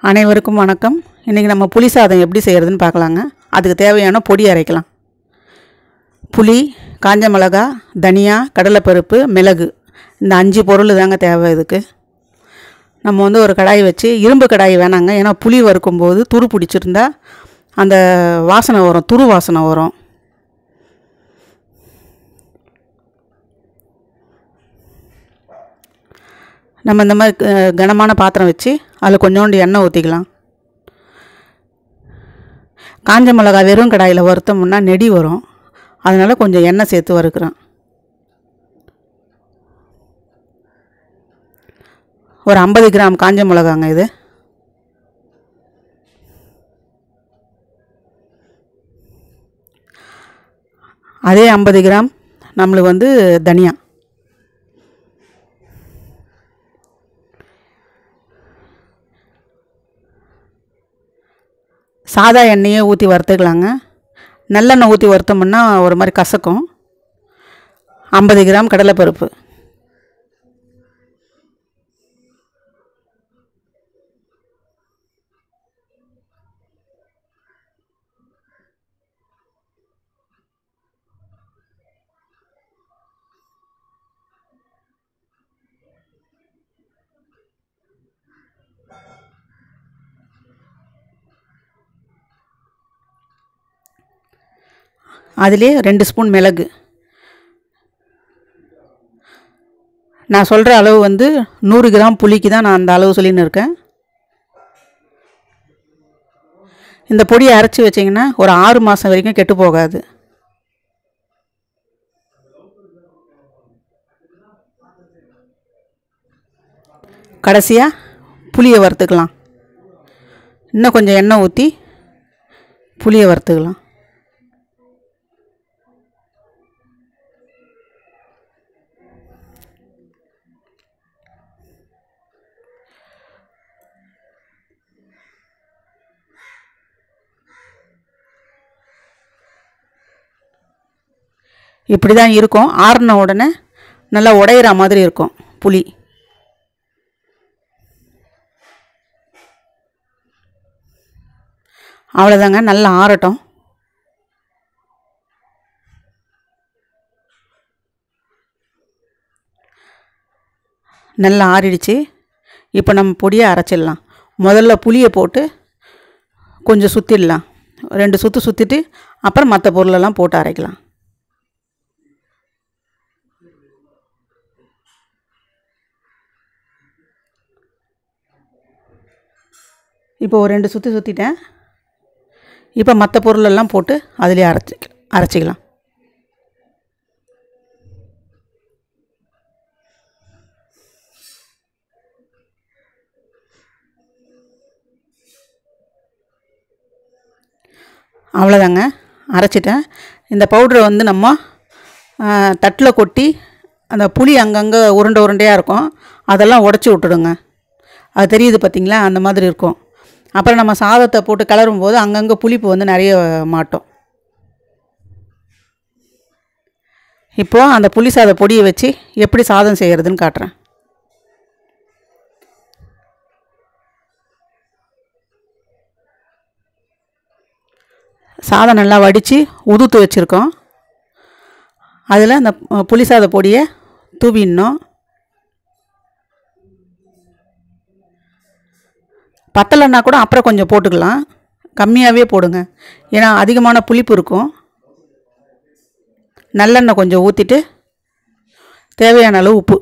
அனைவருக்கும் வணக்கம் இன்றைக்கி நம்ம புளி சாதம் எப்படி செய்கிறதுன்னு பார்க்கலாங்க அதுக்கு தேவையான பொடி அரைக்கலாம் புளி காஞ்ச மிளகா தனியா கடலைப்பருப்பு மிளகு இந்த அஞ்சு பொருள் தாங்க தேவை இதுக்கு நம்ம வந்து ஒரு கடாய் வச்சு இரும்பு கடாய் வேணாங்க ஏன்னா புளி வறுக்கும்போது துரு பிடிச்சிருந்தா அந்த வாசனை வரும் துரு வாசனை வரும் நம்ம இந்த மாதிரி அஹ், கனமான பாத்திரம் வச்சு அதில் கொஞ்சோண்டு எண்ணெய் ஊற்றிக்கலாம் காஞ்ச மிளகா வெறும் கடாயில் வறுத்தோம்னா நெடி வரும் அதனால் கொஞ்சம் எண்ணெய் சேர்த்து வறுக்கிறேன் ஒரு ஐம்பது கிராம் காஞ்ச மிளகாங்க இது அதே ஐம்பது கிராம் நம்மளுக்கு வந்து தனியா சாதா எண்ணெயே ஊற்றி வறுத்துக்கலாங்க நல்லெண்ணெய் ஊற்றி வறுத்தோம்னா ஒரு மாதிரி கசக்கும் ஐம்பது கிராம் கடலைப்பருப்பு அதிலே ரெண்டு ஸ்பூன் மிளகு நான் சொல்கிற அளவு வந்து நூறு கிராம் புளிக்கு தான் நான் அந்த அளவு சொல்லின்னு இருக்கேன் இந்த பொடியை அரைச்சி வச்சிங்கன்னா ஒரு ஆறு மாதம் வரைக்கும் கெட்டு போகாது கடைசியாக புளியை வறுத்துக்கலாம் இன்னும் கொஞ்சம் எண்ணெய் ஊற்றி புளியை வறுத்துக்கலாம் இப்படி தான் இருக்கும் ஆறின உடனே நல்லா உடையிற மாதிரி இருக்கும் புளி அவ்வளோதாங்க நல்லா ஆறட்டும் நல்லா ஆறிடுச்சு இப்போ நம்ம பொடியை அரைச்சிடலாம் முதல்ல புளியை போட்டு கொஞ்சம் சுற்றிடலாம் ரெண்டு சுற்று சுற்றிட்டு அப்புறம் மற்ற பொருளெல்லாம் போட்டு அரைக்கலாம் இப்போ ஒரு ரெண்டு சுற்றி சுற்றிட்டேன் இப்போ மற்ற பொருளெல்லாம் போட்டு அதிலே அரைச்சி அரைச்சிக்கலாம் அவ்வளோதாங்க அரைச்சிட்டேன் இந்த பவுடரை வந்து நம்ம தட்டில் கொட்டி அந்த புளி அங்கங்கே உருண்டை உருண்டையாக இருக்கும் அதெல்லாம் உடச்சி விட்டுடுங்க அது தெரியுது பார்த்தீங்களா அந்த மாதிரி இருக்கும் அப்புறம் நம்ம சாதத்தை போட்டு கிளறும் போது அங்கங்கே புளிப்பு வந்து நிறைய மாட்டோம் இப்போது அந்த புளி சாத பொடியை வச்சு எப்படி சாதம் செய்கிறதுன்னு காட்டுறேன் சாதம் நல்லா வடித்து உதுத்து வச்சுருக்கோம் அதில் அந்த அஹ், புளி சாத பொடியை தூவிடணும் பத்தலைன்னா கூட அப்புறம் கொஞ்சம் போட்டுக்கலாம் கம்மியாகவே போடுங்க ஏன்னா அதிகமான புளிப்பு இருக்கும் நல்லெண்ணெய் கொஞ்சம் ஊற்றிட்டு தேவையான அளவு உப்பு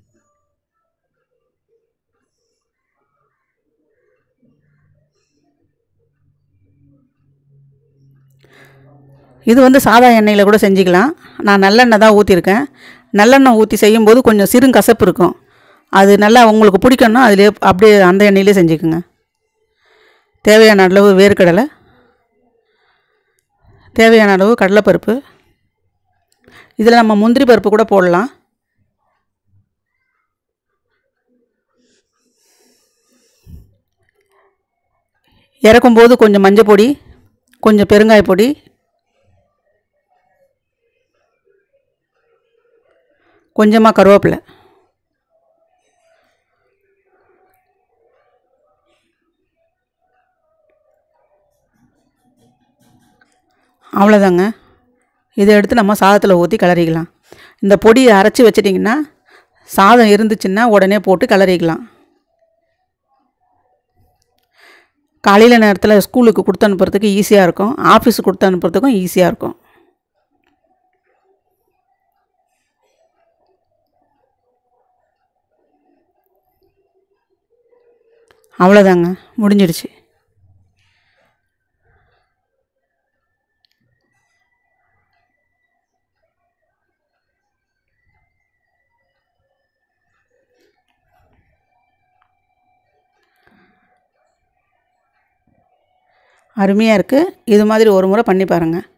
இது வந்து சாதா எண்ணெயில் கூட செஞ்சுக்கலாம் நான் நல்லெண்ணெய் தான் ஊற்றிருக்கேன் நல்லெண்ணெய் ஊற்றி செய்யும்போது கொஞ்சம் சிறுங்கசப்பு இருக்கும் அது நல்லா உங்களுக்கு பிடிக்கணும்னா அதிலே அப்படியே அந்த எண்ணெயிலே செஞ்சுக்குங்க தேவையான அளவு வேர்க்கடலை தேவையான அளவு கடலைப்பருப்பு இதில் நம்ம முந்திரி பருப்பு கூட போடலாம் இறக்கும்போது கொஞ்சம் மஞ்சள் பொடி கொஞ்சம் பெருங்காய பொடி கொஞ்சமாக கருவேப்பிலை அவ்வளோதாங்க இதை எடுத்து நம்ம சாதத்தில் ஊற்றி கிளறிக்கலாம் இந்த பொடியை அரைச்சி வச்சிட்டிங்கன்னா சாதம் இருந்துச்சுன்னா உடனே போட்டு கிளறிக்கலாம் காலையில் நேரத்தில் ஸ்கூலுக்கு கொடுத்து அனுப்புறதுக்கு ஈஸியாக இருக்கும் ஆஃபீஸுக்கு கொடுத்து அனுப்புறதுக்கும் ஈஸியாக இருக்கும் அவ்வளோதாங்க முடிஞ்சிடுச்சு அருமையாக இருக்குது இது மாதிரி ஒரு முறை பண்ணி பாருங்கள்